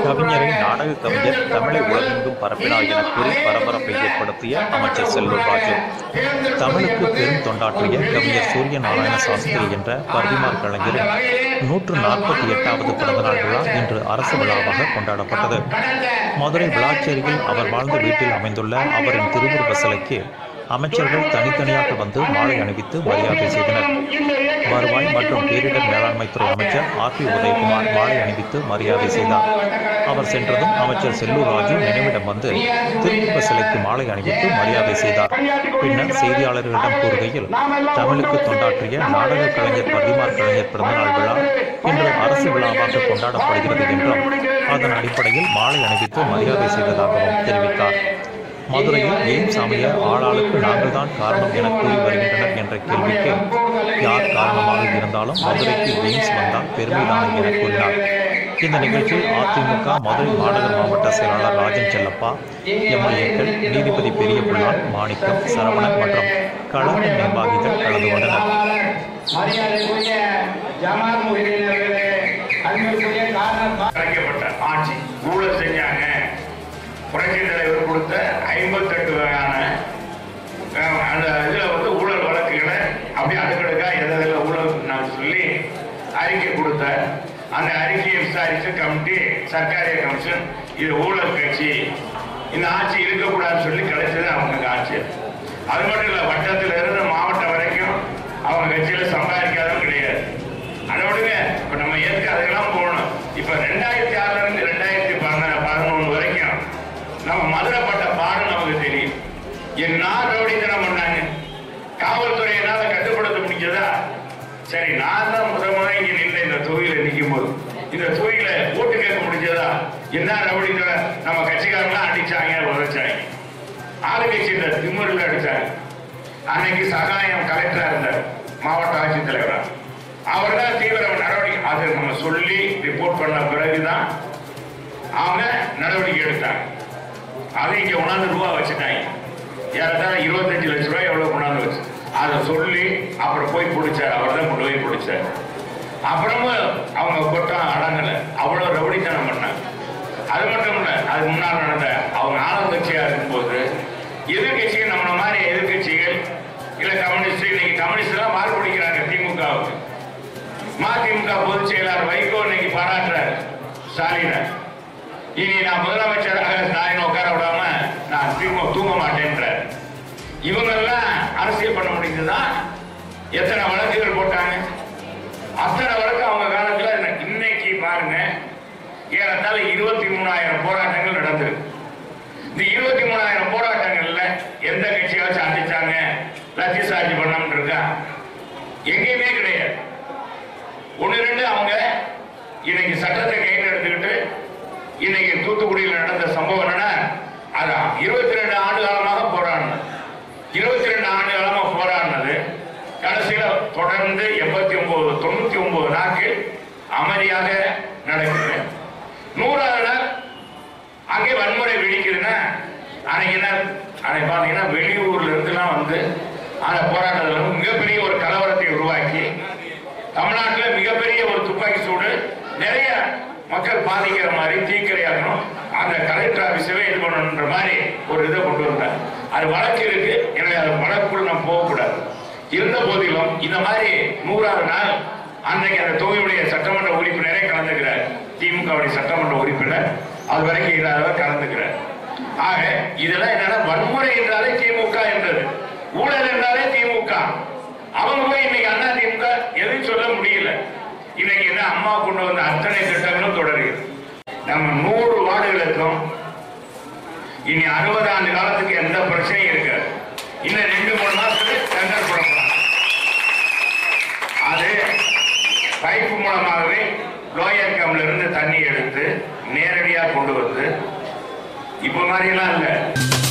கவிஞரை நாடக கவிஞர் தமிழை உலகெங்கும் பரப்பினார் என கூறி பரபரப்பை ஏற்படுத்திய அமைச்சர் செல்லூர் ராஜு தமிழுக்கு பெரும் தொண்டாற்றிய கவிஞர் சூரிய நாராயண சாஸ்திரி என்ற பர்திமார் கலைஞரின் நூற்று நாற்பத்தி எட்டாவது பிறந்தநாள் விழா இன்று அரசு விழாவாக கொண்டாடப்பட்டது மதுரை விளாச்சேரியில் அவர் வாழ்ந்த வீட்டில் அமைந்துள்ள அவரின் திருவுருவ சிலைக்கு அமைச்சர்கள் தனித்தனியாக வந்து மாலை அணிவித்து மரியாதை செய்தனர் வருவாய் மற்றும் பேரிடர் மேலாண்மை துறை அமைச்சர் ஆர் பி உதயகுமார் மாலை அணிவித்து மரியாதை செய்தார் அவர் சென்றதும் அமைச்சர் செல்லூர் ராஜு நினைவிடம் வந்து திருவுருவ சிலைக்கு மாலை அணிவித்து மரியாதை செய்தார் பின்னர் செய்தியாளர்களிடம் கூறுகையில் தமிழுக்கு தொண்டாற்றிய நாடக கலைஞர் பரிமார் கலைஞர் பிறந்தநாள் விழா இன்று அரசு விழாவாக கொண்டாடப்படுகிறது என்றும் அதன் அடிப்படையில் மாலை அணிவித்து மரியாதை செய்ததாகவும் தெரிவித்தார் மதுரையில் எய்ம்ஸ் அமைய ஆளாளுக்கு நாங்கள் தான் காரணம் என கூறி வருகின்றனர் என்ற கேள்விக்கு யார் காரணமாக இருந்தாலும் மதுரைக்கு எய்ம்ஸ் வந்தால் பெருமைதானே என கூறினார் இந்த நிகழ்ச்சியில் அதிமுக மதுரை மாநகர மாவட்ட செயலாளர் ராஜன் செல்லப்பா எம்எல்ஏக்கள் நீதிபதி பெரிய புல்லான் மாணிக்கம் சரவணன் மற்றும் கழக நிர்வாகிகள் கலந்து கொண்டனர் மரியாதைக்குரிய ஜமால் முஹிதீன் அவர்களே அன்பிற்குரிய காரணம் அழைக்கப்பட்ட ஆட்சி ஊழல் செஞ்சாங்க புரட்சி தலைவர் கொடுத்த ஐம்பத்தெட்டு வகையான அஹ், அந்த இதில் வந்து ஊழல் வழக்குகளை அப்படியே அடுக்கடுக்கா எது எதில் ஊழல் நான் சொல்லி அறிக்கை கொடுத்த அந்த அறிக்கையை விசாரித்த கமிட்டி சர்க்காரிய கமிஷன் இது ஊழல் கட்சி இந்த ஆட்சி இருக்கக்கூடாதுன்னு சொல்லி கிடைச்சது அவங்க ஆட்சி அது மட்டும் இல்லை வட்டத்தில் இருந்து மாவட்டம் வரைக்கும் அவங்க கட்சியில் சம்பாதிக்காதவங்க கிடையாது அதை விடுங்க இப்ப நம்ம ஏற்க அதுக்கெல்லாம் போகணும் இப்ப ரெண்டாயிரத்தி ஆறுல இருந்து ரெண்டாயிரத்தி பதினொன்று வரைக்கும் நம்ம மதுரை பட்ட பாடு நமக்கு தெரியும் என்ன ரவுடித்தனம் பண்ணாங்க காவல்துறை என்னால கட்டுப்படுத்த முடிஞ்சதா சரி நான் தான் முத முத இங்க நின்ற இந்த தொகுதியில நிற்கும் போது இந்த தொகுதியில ஓட்டு கேட்க முடிஞ்சதா என்ன ரவுடித்தனம் நம்ம கட்சிக்காரங்களாம் அடிச்சாங்க உழைச்சாங்க ஆளுங்கட்சியில திமுறில் அடிச்சாங்க அன்னைக்கு சகாயம் கலெக்டரா இருந்தார் மாவட்ட ஆட்சித்தலைவரா அவர் தான் தீவிர நடவடிக்கை அது நம்ம சொல்லி ரிப்போர்ட் பண்ண பிறகுதான் அவங்க நடவடிக்கை எடுத்தாங்க அதை இங்க உணர்ந்து ரூபா வச்சுட்டாங்க ஏறத்தாழ இருபத்தஞ்சு லட்ச ரூபாய் எவ்வளவு கொண்டாந்து வச்சு அதை சொல்லி அப்புறம் போய் பிடிச்சார் அவர் தான் கொண்டு போய் பிடிச்சார் அப்புறமும் அவங்க கொட்டம் அடங்கல அவ்வளவு ரவுடித்தனம் பண்ணாங்க அது மட்டும் இல்ல அது முன்னால் நடந்த அவங்க ஆளுங்கட்சியா இருக்கும்போது எதிர்கட்சிகள் நம்மள மாதிரி எதிர்கட்சிகள் இல்ல கம்யூனிஸ்ட் இன்னைக்கு கம்யூனிஸ்ட் தான் மார்க் பிடிக்கிறாங்க திமுகவுக்கு மதிமுக பொதுச் செயலாளர் வைகோ இன்னைக்கு பாராட்டுறாரு ஸ்டாலினை இனி நான் முதலமைச்சராக ஸ்டாலின் உட்கார விடாம நான் தூங்க தூங்க மாட்டேன்றார் இவங்கெல்லாம் அரசியல் பண்ண முடிஞ்சதா எத்தனை வழக்குகள் போட்டாங்க அத்தனை வழக்கு அவங்க காலத்துல இன்னைக்கு பாருங்க ஏறத்தாழ இருபத்தி மூணாயிரம் போராட்டங்கள் நடந்திருக்கு இந்த இருபத்தி மூணாயிரம் போராட்டங்கள்ல எந்த கட்சியாச்சும் அடிச்சாங்க லட்சிய சாட்சி பண்ணாம இருக்கா எங்கேயுமே கிடையாது ஒன்று ரெண்டு அவங்க இன்னைக்கு சட்டத்தை கையில் எடுத்துக்கிட்டு இன்னைக்கு தூத்துக்குடியில் நடந்த சம்பவம் என்னன்னா அதான் இருபத்தி ரெண்டு ஆண்டு காலமாக போராடினது இருபத்தி ரெண்டு ஆண்டு காலமாக போராடினது கடைசியில தொடர்ந்து எண்பத்தி ஒன்பது தொண்ணூத்தி ஒன்பது நாட்கள் அமைதியாக நடக்குது நூறாவது நாள் அங்கே வன்முறை வெடிக்குதுன்னா அன்னைக்கு என்ன அன்னைக்கு பார்த்தீங்கன்னா வெளியூர்ல இருந்துலாம் வந்து அந்த போராட்டத்தில் வந்து மிகப்பெரிய ஒரு கலவரத்தை உருவாக்கி தமிழ்நாட்டில் மிகப்பெரிய ஒரு துப்பாக்கி சூடு நிறைய மக்கள் பாதிக்கிற மாதிரி தீக்கிரையாகணும் அந்த கலெக்டர் ஆபீஸவே இது பண்ணணுன்ற மாதிரி ஒரு இதை கொண்டு வந்தார் அது வழக்கு இருக்கு எனவே அது வழக்குள் நம்ம போகக்கூடாது இருந்த போதிலும் இந்த மாதிரி நூறாவது நாள் அன்றைக்கு அந்த தொகுதியுடைய சட்டமன்ற உறுப்பினரே கலந்துக்கிறார் திமுகவுடைய சட்டமன்ற உறுப்பினர் அது வரைக்கும் இல்லாதவர் கலந்துக்கிறார் ஆக இதெல்லாம் என்னன்னா வன்முறை என்றாலே திமுக என்றது ஊழல் என்றாலே திமுக அவங்க போய் இன்னைக்கு அண்ணா திமுக எதுவும் சொல்ல முடியல இன்னைக்கு என்ன அம்மா கொண்டு வந்த அத்தனை திட்டங்களும் தொடருகிறது நம்ம நூறு வார்டுகளுக்கும் இனி அறுபது ஆண்டு காலத்துக்கு எந்த பிரச்சனையும் இருக்காது இன்னும் ரெண்டு மூணு மாசத்துக்கு டெண்டர் போடப்படும் அது பைப்பு மூலமாகவே லோயர் கம்ல இருந்து தண்ணி எடுத்து நேரடியாக கொண்டு வந்து இப்ப மாதிரி எல்லாம் இல்ல